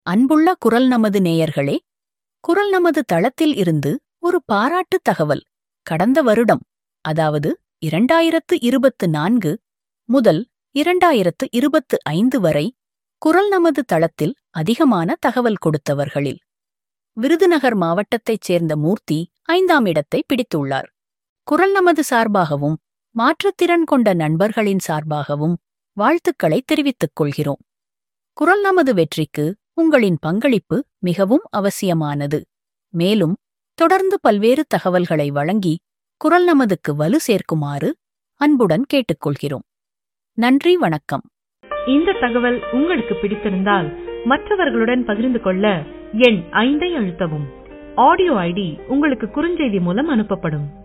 அன்புள்ள குரல் நமது நேயர்களே குரல் நமது தளத்தில் இருந்து ஒரு பாராட்டு தகவல் கடந்த வருடம் அதாவது இரண்டாயிரத்து இருபத்து நான்கு முதல் இரண்டாயிரத்து இருபத்து ஐந்து வரை குரல் நமது தளத்தில் அதிகமான தகவல் கொடுத்தவர்களில் விருதுநகர் மாவட்டத்தைச் சேர்ந்த மூர்த்தி ஐந்தாம் இடத்தை பிடித்துள்ளார் குரல் நமது சார்பாகவும் மாற்றுத்திறன் கொண்ட நண்பர்களின் சார்பாகவும் வாழ்த்துக்களை தெரிவித்துக் கொள்கிறோம் குரல் நமது வெற்றிக்கு உங்களின் பங்களிப்பு மிகவும் அவசியமானது மேலும் தொடர்ந்து பல்வேறு தகவல்களை வழங்கி குரல் நமதுக்கு வலு சேர்க்குமாறு அன்புடன் கேட்டுக்கொள்கிறோம் நன்றி வணக்கம் இந்த தகவல் உங்களுக்கு பிடித்திருந்தால் மற்றவர்களுடன் பகிர்ந்து கொள்ள எண் ஐந்தை அழுத்தவும் ஆடியோ ஐடி உங்களுக்கு குறுஞ்செய்தி மூலம் அனுப்பப்படும்